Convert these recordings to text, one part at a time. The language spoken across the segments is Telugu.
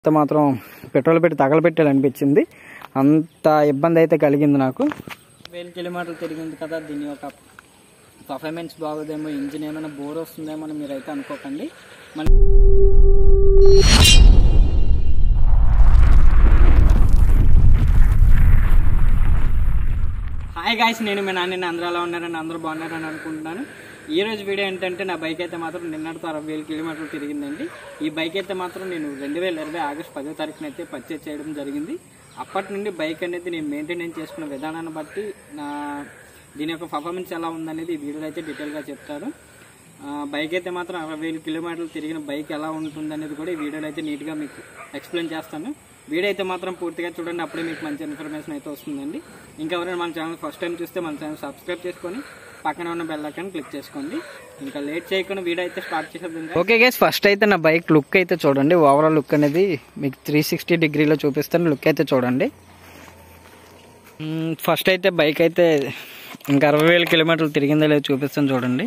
అంత మాత్రం పెట్రోల్ పెట్టి తగలబెట్టాలనిపించింది అంత ఇబ్బంది అయితే కలిగింది నాకు వేల కిలోమీటర్లు తిరిగింది కదా దీని యొక్క పర్ఫార్మెన్స్ బాగోదేమో ఇంజిన్ ఏమైనా బోర్ వస్తుందేమో అని మీరైతే అనుకోకండి మన హాయ్ గాయస్ నేను మీ నాన్న అందరూ ఎలా ఉన్నారని అందరూ బాగున్నారని అనుకుంటున్నాను ఈ రోజు వీడియో ఏంటంటే నా బైక్ అయితే మాత్రం నిన్నటితో అరవై వేల కిలోమీటర్లు తిరిగిందండి ఈ బైక్ అయితే మాత్రం నేను రెండు వేల ఇరవై ఆగస్ట్ పదో తారీఖున అయితే పర్చేజ్ చేయడం జరిగింది అప్పటి నుండి బైక్ అనేది నేను మెయింటెనెన్స్ చేసుకున్న విధానాన్ని బట్టి నా దీని యొక్క పర్ఫార్మెన్స్ ఎలా ఉందనేది ఈ వీడియోలో అయితే డీటెయిల్గా చెప్తాను ఆ, బైక్ అయితే మాత్రం అరవై వేల కిలోమీటర్లు తిరిగిన బైక్ ఎలా ఉంటుందనేది కూడా ఈ వీడియోలో అయితే నీట్గా మీకు ఎక్స్ప్లెయిన్ చేస్తాను వీడియో అయితే మాత్రం పూర్తిగా చూడండి అప్పుడే మీకు మంచి ఇన్ఫర్మేషన్ అయితే వస్తుందండి ఇంకా ఎవరైనా మన ఛానల్ ఫస్ట్ టైం చూస్తే మన ఛానల్ సబ్స్క్రైబ్ చేసుకొని పక్కన ఉన్న బెల్ ఐకాన్ క్లిక్ చేసుకోండి ఇంకా లేట్ చేయకుండా వీడియో అయితే స్టార్ట్ చేసేద్దాం guys. ఓకే గైస్ ఫస్ట్ అయితే నా బైక్ లుక్ అయితే చూడండి ఓవరాల్ లుక్ అనేది మీకు త్రీ సిక్స్టీ డిగ్రీలో చూపిస్తాను లుక్ అయితే చూడండి మ్మ్, ఫస్ట్ అయితే బైక్ అయితే ఇంకా అరవై వేల కిలోమీటర్లు తిరిగిందో లేదో చూపిస్తాను చూడండి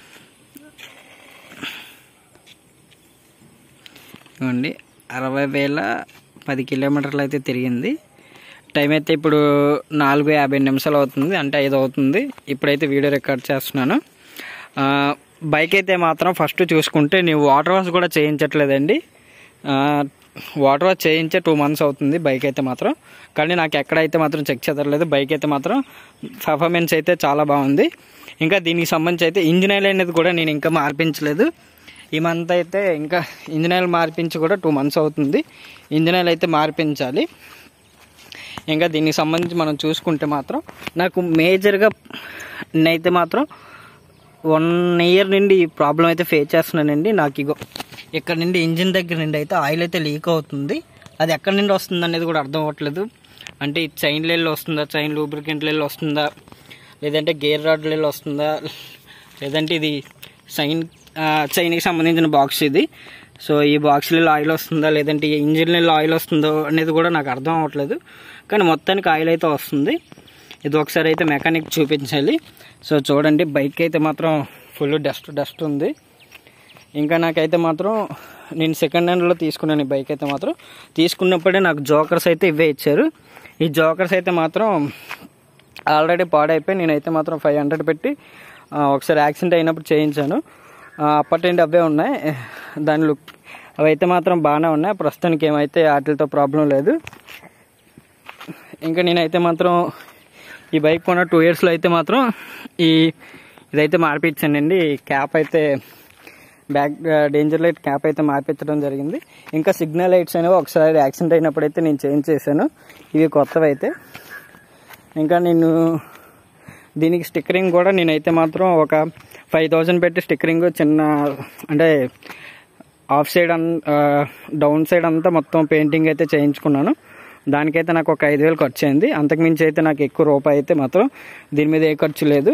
ఇవ్వండి అరవై వేల పది కిలోమీటర్లు అయితే తిరిగింది టైం అయితే ఇప్పుడు నాలుగు యాభై నిమిషాలు అవుతుంది అంటే ఐదు అవుతుంది ఇప్పుడైతే వీడియో రికార్డ్ చేస్తున్నాను ఆ, బైక్ అయితే మాత్రం ఫస్ట్ చూసుకుంటే నేను వాటర్ వాష్ కూడా చేయించట్లేదండి ఆ, వాటర్ వాష్ చేయించే టూ మంత్స్ అవుతుంది బైక్ అయితే మాత్రం కానీ నాకు ఎక్కడైతే మాత్రం చెక్ చేదరలేదు బైక్ అయితే మాత్రం పర్ఫార్మెన్స్ అయితే చాలా బాగుంది ఇంకా దీనికి సంబంధించి అయితే ఇంజిన్ ఆయిల్ అనేది కూడా నేను ఇంకా మార్పించలేదు ఈ మంత్ అయితే ఇంకా ఇంజిన్ ఆయిల్ మార్పించి కూడా టూ మంత్స్ అవుతుంది ఇంజిన్ ఆయిల్ అయితే మార్పించాలి ఇంకా దీనికి సంబంధించి మనం చూసుకుంటే మాత్రం నాకు మేజర్గా నేనైతే మాత్రం వన్ ఇయర్ నుండి ఈ ప్రాబ్లం అయితే ఫేస్ చేస్తున్నానండి నాకు ఇగో ఇక్కడ నుండి ఇంజిన్ దగ్గర నుండి అయితే ఆయిల్ అయితే లీక్ అవుతుంది అది ఎక్కడి నుండి వస్తుంది అనేది కూడా అర్థం అవ్వట్లేదు అంటే ఈ చైన్ లెల్ వస్తుందా చైన్ లూబ్రికెంట్ లెల్ వస్తుందా లేదంటే గేర్ రాడ్ లెల్ వస్తుందా లేదంటే ఇది చైన్ చైన్కి సంబంధించిన బాక్స్ ఇది సో ఈ బాక్స్లలో ఆయిల్ వస్తుందా లేదంటే ఈ ఇంజిన్లలో ఆయిల్ వస్తుందో అనేది కూడా నాకు అర్థం అవ్వట్లేదు కానీ మొత్తానికి ఆయిల్ అయితే వస్తుంది ఇది ఒకసారి అయితే మెకానిక్ చూపించాలి సో చూడండి బైక్ అయితే మాత్రం ఫుల్ డస్ట్ డస్ట్ ఉంది ఇంకా నాకైతే మాత్రం నేను సెకండ్ హ్యాండ్లో తీసుకున్నాను ఈ బైక్ అయితే మాత్రం తీసుకున్నప్పుడే నాకు జోకర్స్ అయితే ఇవే ఇచ్చారు ఈ జోకర్స్ అయితే మాత్రం ఆల్రెడీ పాడైపోయి నేనైతే మాత్రం ఫైవ్ హండ్రెడ్ పెట్టి ఆ, ఒకసారి యాక్సిడెంట్ అయినప్పుడు చేయించాను ఆ, అప్పటి నుండి అవే ఉన్నాయి దాని లుక్ అవి అయితే మాత్రం బాగానే ఉన్నాయి ప్రస్తుతానికి ఏమైతే వాటితో ప్రాబ్లం లేదు ఇంకా నేనైతే మాత్రం ఈ బైక్ కొన్న టూ ఇయర్స్లో అయితే మాత్రం ఈ ఇదైతే మార్పించానండి ఈ క్యాప్ అయితే బ్యాక్ డేంజర్ లైట్ క్యాప్ అయితే మార్పించడం జరిగింది ఇంకా సిగ్నల్ లైట్స్ అనేవి ఒకసారి యాక్సిడెంట్ అయినప్పుడు అయితే నేను చేంజ్ చేశాను ఇవి కొత్తవి అయితే ఇంకా నేను దీనికి స్టిక్కరింగ్ కూడా నేనైతే మాత్రం ఒక ఫైవ్ థౌజండ్ పెట్టి స్టిక్కరింగ్ చిన్న అంటే up side and down side అంతా మొత్తం పెయింటింగ్ అయితే చేయించుకున్నాను దానికైతే నాకు ఒక ఐదు వేలు ఖర్చు అయింది అంతకుమించి అయితే నాకు ఎక్కువ రూపాయి అయితే మాత్రం దీని మీద ఏ ఖర్చు లేదు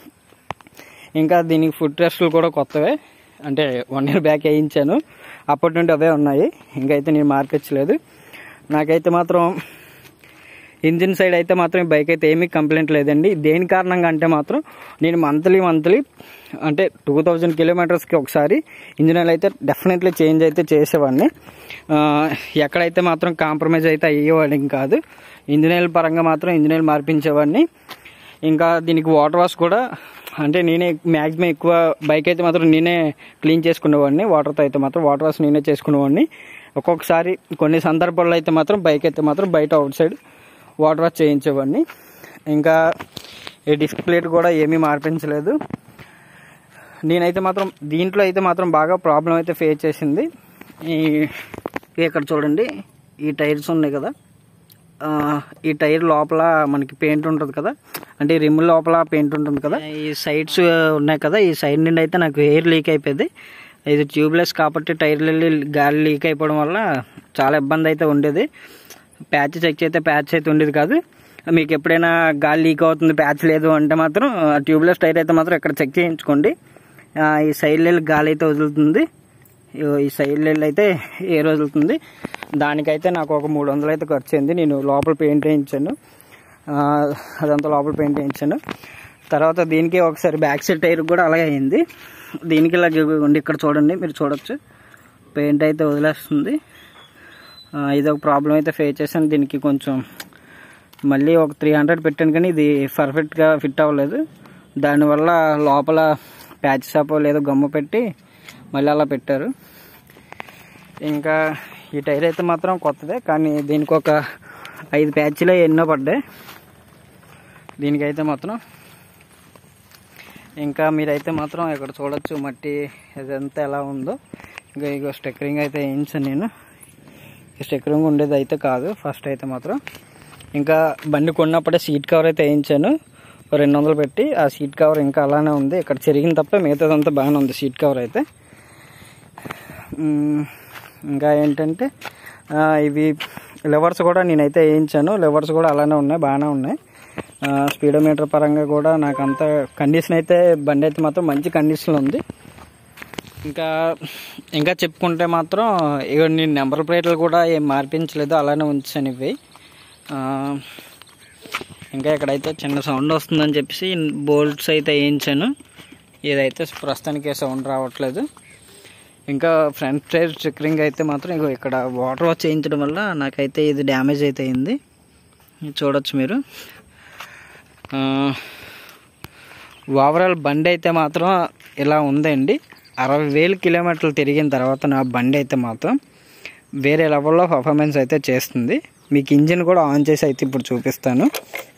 ఇంకా దీనికి ఫుడ్ రెస్ట్లు కూడా కొత్తవే అంటే వన్ ఇయర్ బ్యాక్ వేయించాను అప్పటి నుండి అవే ఉన్నాయి ఇంకైతే నేను మార్పించలేదు నాకైతే మాత్రం ఇంజిన్ సైడ్ అయితే మాత్రం ఈ బైక్ అయితే ఏమీ కంప్లైంట్ లేదండి దేని కారణంగా అంటే మాత్రం నేను మంత్లీ మంత్లీ అంటే టూ థౌజండ్ కిలోమీటర్స్కి ఒకసారి ఇంజిన్ ఆయిల్ అయితే డెఫినెట్లీ చేంజ్ అయితే చేసేవాడిని ఆ, ఎక్కడైతే మాత్రం కాంప్రమైజ్ అయితే అయ్యేవాడిని కాదు ఇంజిన్ ఆయిల్ పరంగా మాత్రం ఇంజిన్ ఆయిల్ మార్పించేవాడిని ఇంకా దీనికి వాటర్ వాష్ కూడా అంటే నేనే మ్యాక్సిమం ఎక్కువ బైక్ అయితే మాత్రం నేనే క్లీన్ చేసుకునేవాడిని వాటర్తో అయితే మాత్రం వాటర్ వాష్ నేనే చేసుకునేవాడిని ఒక్కొక్కసారి కొన్ని సందర్భాల్లో అయితే మాత్రం బైక్ అయితే మాత్రం బయట అవుట్ సైడ్ వాటర్ వాష్ చేయించేవాడిని ఇంకా ఈ డిస్క్ ప్లేట్ కూడా ఏమీ మార్పించలేదు నేనైతే మాత్రం దీంట్లో అయితే మాత్రం బాగా ప్రాబ్లం అయితే ఫేస్ చేసింది ఈ ఇవి ఇక్కడ చూడండి ఈ టైర్స్ ఉన్నాయి కదా ఆ, ఈ టైర్ లోపల మనకి పెయింట్ ఉంటుంది కదా అంటే ఈ రిమ్ లోపల పెయింట్ ఉంటుంది కదా ఈ సైడ్స్ ఉన్నాయి కదా ఈ సైడ్ నుండి అయితే నాకు ఎయిర్ లీక్ అయిపోయింది ఇది ట్యూబ్లెస్ కాబట్టి టైర్ వెళ్ళి గాలి లీక్ అయిపోవడం వల్ల చాలా ఇబ్బంది అయితే ఉండేది ప్యాచ్ చెక్ చేస్తే ప్యాచ్ అయితే ఉండేది కాదు మీకు ఎప్పుడైనా గాలి లీక్ అవుతుంది ప్యాచ్ లేదు అంటే మాత్రం ట్యూబ్లెస్ టైర్ అయితే మాత్రం ఇక్కడ చెక్ చేయించుకోండి ఆ, ఈ సైడ్ వెళ్ళి గాలి అయితే వదులుతుంది ఇగో ఈ సైడ్ లెల్ అయితే ఏ రోజు వెళ్తుంది దానికైతే నాకు ఒక మూడు వందలు అయితే ఖర్చు అయింది నేను లోపల పెయింట్ వేయించాను ఆ, అదంతా లోపల పెయింట్ వేయించాను తర్వాత దీనికి ఒకసారి బ్యాక్ సైడ్ టైర్ కూడా అలాగే అయింది దీనికి ఇలా ఉండి ఇక్కడ చూడండి మీరు చూడొచ్చు పెయింట్ అయితే వదిలేస్తుంది ఆ, ఇది ఒక ప్రాబ్లం అయితే ఫేస్ చేశాను దీనికి కొంచెం మళ్ళీ ఒక త్రీ హండ్రెడ్ పెట్టాను కానీ ఇది పర్ఫెక్ట్గా ఫిట్ అవ్వలేదు దానివల్ల లోపల ప్యాచ్ షాప్ లేదో గమ్ము పెట్టి మళ్ళీ అలా పెట్టారు ఇంకా ఈ టైర్ అయితే మాత్రం కొత్తదే కానీ దీనికి ఒక ఐదు ప్యాచ్లే ఎన్నో పడ్డాయి దీనికైతే మాత్రం ఇంకా మీరైతే మాత్రం ఇక్కడ చూడొచ్చు మట్టి ఇదంతా ఎలా ఉందో ఇంకా ఇగో స్టెక్కరింగ్ అయితే వేయించాను నేను ఈ స్టెక్కరింగ్ ఉండేది అయితే కాదు ఫస్ట్ అయితే మాత్రం ఇంకా బండి కొన్నప్పుడే సీట్ కవర్ అయితే వేయించాను ఓ రెండు వందలు పెట్టి ఆ సీట్ కవర్ ఇంకా అలానే ఉంది ఇక్కడ చెరిగిన తప్ప మిగతాదంతా బాగానే ఉంది సీట్ కవర్ అయితే మ్మ్. ఇంకా ఏంటంటే ఆ, ఇవి లెవర్స్ కూడా నేనైతే వేయించాను లెవర్స్ కూడా అలానే ఉన్నాయి బాగానే ఉన్నాయి స్పీడోమీటర్ పరంగా కూడా నాకు అంత కండిషన్ అయితే బండి అయితే మాత్రం మంచి కండిషన్లో ఉంది ఇంకా ఇంకా చెప్పుకుంటే మాత్రం ఇక నేను నెంబర్ ప్లేట్లు కూడా ఏం మార్పించలేదు అలానే ఉంచాను ఇవి ఆ, ఇంకా ఇక్కడైతే చిన్న సౌండ్ వస్తుందని చెప్పేసి బోల్ట్స్ అయితే వేయించాను ఇదైతే ప్రస్తుతానికి సౌండ్ రావట్లేదు ఇంకా ఫ్రంట్ టైర్ స్టిక్కరింగ్ అయితే మాత్రం ఇగో ఇక్కడ వాటర్ వాష్ చేయించడం వల్ల నాకైతే ఇది డ్యామేజ్ అయితే అయింది ఇది చూడొచ్చు మీరు ఆ, ఓవరాల్ బండి అయితే మాత్రం ఇలా ఉందండి అరవై వేలు కిలోమీటర్లు తిరిగిన తర్వాత నా బండి అయితే మాత్రం వేరే లెవెల్లో పర్ఫార్మెన్స్ అయితే చేస్తుంది మీకు ఇంజిన్ కూడా ఆన్ చేసి అయితే ఇప్పుడు చూపిస్తాను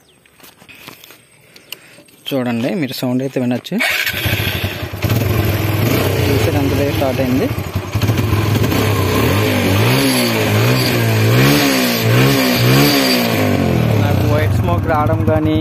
చూడండి మీరు సౌండ్ అయితే వినొచ్చు చూసారు ఎంత వేగం స్టార్ట్ అయింది నాకు వైట్ స్మోక్ రావడం కానీ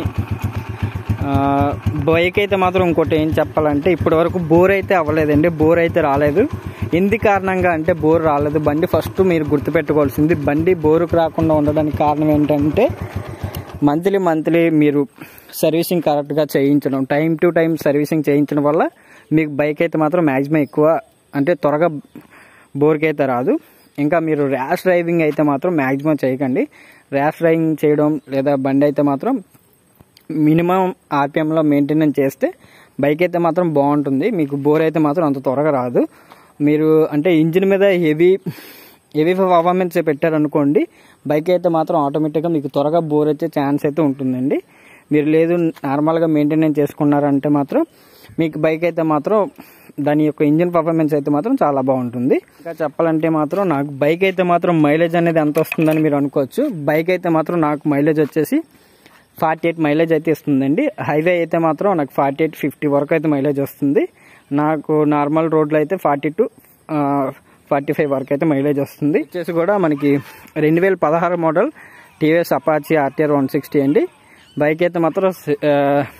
బైక్ అయితే మాత్రం ఇంకోటి ఏం చెప్పాలంటే ఇప్పటి వరకు బోర్ అయితే అవ్వలేదండి బోర్ అయితే రాలేదు ఎందు కారణంగా అంటే బోర్ రాలేదు బండి ఫస్ట్ మీరు గుర్తుపెట్టుకోవాల్సింది బండి బోరుకు రాకుండా ఉండడానికి కారణం ఏంటంటే మంత్లీ మంత్లీ మీరు సర్వీసింగ్ కరెక్ట్గా చేయించడం టైం టు టైం సర్వీసింగ్ చేయించడం వల్ల మీకు బైక్ అయితే మాత్రం మ్యాక్సిమం ఎక్కువ అంటే త్వరగా బోర్కి అయితే రాదు ఇంకా మీరు ర్యాష్ డ్రైవింగ్ అయితే మాత్రం మ్యాక్సిమం చేయకండి ర్యాష్ డ్రైవింగ్ చేయడం లేదా బండి అయితే మాత్రం మినిమం ఆర్పిఎంలో మెయింటెనెన్స్ చేస్తే బైక్ అయితే మాత్రం బాగుంటుంది మీకు బోర్ అయితే మాత్రం అంత త్వరగా రాదు మీరు అంటే ఇంజిన్ మీద హెవీ హెవీ పర్ఫార్మెన్స్ పెట్టారనుకోండి బైక్ అయితే మాత్రం ఆటోమేటిక్గా మీకు త్వరగా బోర్ వచ్చే ఛాన్స్ అయితే ఉంటుందండి మీరు లేదు నార్మల్గా మెయింటెనెన్స్ చేసుకున్నారంటే మాత్రం మీకు బైక్ అయితే మాత్రం దాని యొక్క ఇంజిన్ పర్ఫార్మెన్స్ అయితే మాత్రం చాలా బాగుంటుంది ఇంకా చెప్పాలంటే మాత్రం నాకు బైక్ అయితే మాత్రం మైలేజ్ అనేది ఎంత వస్తుందని మీరు అనుకోవచ్చు బైక్ అయితే మాత్రం నాకు మైలేజ్ వచ్చేసి ఫార్టీ ఎయిట్ మైలేజ్ అయితే ఇస్తుందండి హైవే అయితే మాత్రం నాకు ఫార్టీ ఎయిట్ ఫిఫ్టీ వరకు అయితే మైలేజ్ వస్తుంది నాకు నార్మల్ రోడ్లో అయితే ఫార్టీ టు ఫార్టీ ఫైవ్ వరకు అయితే మైలేజ్ వస్తుంది వచ్చేసి కూడా మనకి రెండు వేల పదహారు model TVS Apache RTR one sixty అండి బైక్ అయితే మాత్రం ఆ,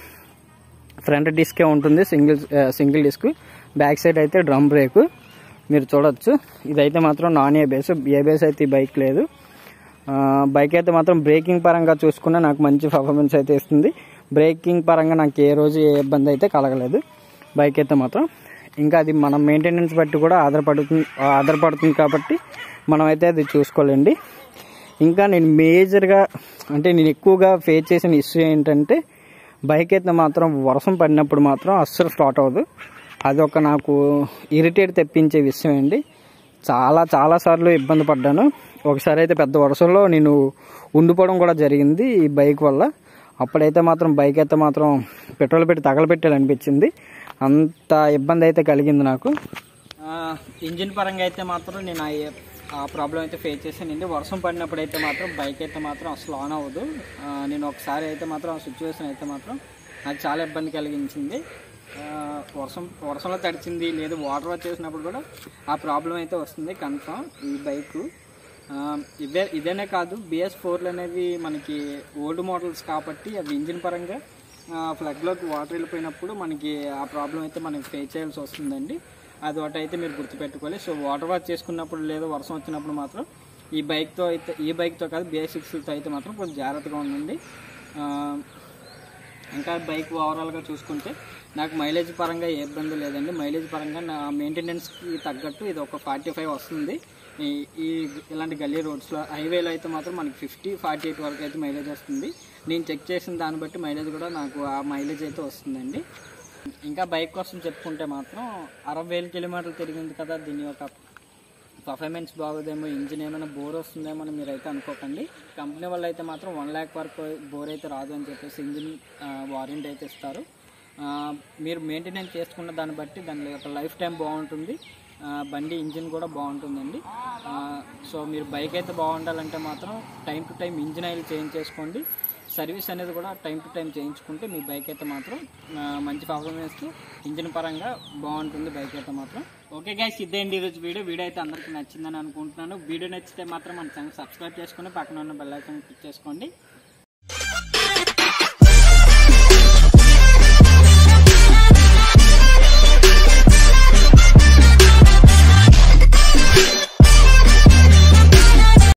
ఫ్రంట్ డిస్కే ఉంటుంది single single disc back side అయితే డ్రమ్ బ్రేక్ మీరు చూడొచ్చు ఇదైతే మాత్రం నాన్ ఏబిఎస్ ఏబిఎస్ అయితే ఈ బైక్ లేదు ఆ, బైక్ అయితే మాత్రం బ్రేకింగ్ పరంగా చూసుకున్నా నాకు మంచి పర్ఫార్మెన్స్ అయితే ఇస్తుంది బ్రేకింగ్ పరంగా నాకు ఏ రోజు ఏ ఇబ్బంది అయితే కలగలేదు బైక్ అయితే మాత్రం ఇంకా అది మనం మెయింటెనెన్స్ బట్టి కూడా ఆధారపడుతుంది ఆధారపడుతుంది కాబట్టి మనం అయితే అది చూసుకోలేండి ఇంకా నేను మేజర్గా అంటే నేను ఎక్కువగా ఫేస్ చేసిన ఇష్యూ ఏంటంటే బైక్ అయితే మాత్రం వర్షం పడినప్పుడు మాత్రం అస్సలు స్టార్ట్ అవ్వదు అదొక నాకు ఇరిటేట్ తెప్పించే విషయం అండి చాలా చాలా సార్లు ఇబ్బంది పడ్డాను ఒకసారి అయితే పెద్ద వర్షంలో నేను ఉండిపోవడం కూడా జరిగింది ఈ బైక్ వల్ల అప్పుడైతే మాత్రం బైక్ అయితే మాత్రం పెట్రోల్ పెట్టి తగలబెట్టాలనిపించింది అంత ఇబ్బంది అయితే కలిగింది నాకు ఇంజిన్ పరంగా అయితే మాత్రం నేను ఆ- ఆ ప్రాబ్లం అయితే ఫేస్ చేశానండి వర్షం పడినప్పుడు అయితే మాత్రం బైక్ అయితే మాత్రం అసలు ఆన్ అవ్వదు ఆ, నేను ఒకసారి అయితే మాత్రం ఆ సిచ్యువేషన్ అయితే మాత్రం నాకు చాలా ఇబ్బంది కలిగించింది ఆ, వర్షం వర్షంలో తడిచింది లేదు వాటర్ వచ్చేసినప్పుడు కూడా ఆ ప్రాబ్లం అయితే వస్తుంది కన్ఫామ్ ఈ బైక్ ఇదే ఇదేనే కాదు బిఎస్ ఫోర్లు అనేవి మనకి ఓల్డ్ మోడల్స్ కాబట్టి అవి ఇంజిన్ పరంగా ఫ్లగ్లోకి వాటర్ వెళ్ళిపోయినప్పుడు మనకి ఆ ప్రాబ్లం అయితే మనకి ఫేస్ చేయాల్సి వస్తుందండి అది ఒకటి అయితే మీరు గుర్తుపెట్టుకోవాలి సో వాటర్ వాష్ చేసుకున్నప్పుడు లేదా వర్షం వచ్చినప్పుడు మాత్రం ఈ బైక్తో అయితే ఈ బైక్తో కాదు బిఎస్ సిక్స్తో అయితే మాత్రం కొంచెం జాగ్రత్తగా ఉండండి ఆ, ఇంకా బైక్ ఓవరాల్గా చూసుకుంటే నాకు మైలేజ్ పరంగా ఏ ఇబ్బంది లేదండి మైలేజ్ పరంగా నా మెయింటెనెన్స్కి తగ్గట్టు ఇది ఒక ఫార్టీ ఫైవ్ వస్తుంది ఈ ఈ ఇలాంటి గల్లీ రోడ్స్లో హైవేలో అయితే మాత్రం మనకి ఫిఫ్టీ ఫార్టీ ఎయిట్ వరకు అయితే మైలేజ్ వస్తుంది నేను చెక్ చేసిన దాన్ని బట్టి మైలేజ్ కూడా నాకు ఆ మైలేజ్ అయితే వస్తుందండి ఇంకా బైక్ కోసం చెప్పుకుంటే మాత్రం అరవై వేల కిలోమీటర్లు తిరిగింది కదా దీని యొక్క పర్ఫార్మెన్స్ బాగోదేమో ఇంజిన్ ఏమైనా బోర్ వస్తుందేమో అని మీరైతే అనుకోకండి కంపెనీ వాళ్ళు అయితే మాత్రం వన్ ల్యాక్ వరకు బోర్ అయితే రాదు అని చెప్పేసి ఇంజిన్ వారంటీ అయితే ఇస్తారు ఆ, మీరు మెయింటెనెన్స్ చేసుకున్న దాన్ని బట్టి దాని యొక్క లైఫ్ టైం బాగుంటుంది ఆ, బండి ఇంజిన్ కూడా బాగుంటుందండి ఆ, సో మీరు బైక్ అయితే బాగుండాలంటే మాత్రం time to time engine oil change చేసుకోండి సర్వీస్ అనేది కూడా టైం టు టైం చేయించుకుంటే మీ బైక్ అయితే మాత్రం ఆ, మంచి పర్ఫార్మెన్స్ ఇంజిన్ పరంగా బాగుంటుంది బైక్ అయితే మాత్రం ఓకే గైస్ ఇదే అండి ఈరోజు వీడియో వీడియో అయితే అందరికీ నచ్చిందని అనుకుంటున్నాను వీడియో నచ్చితే మాత్రం మన ఛానల్ సబ్స్క్రైబ్ చేసుకుని పక్కన ఉన్న బెల్ ఐకాన్ క్లిక్ చేసుకోండి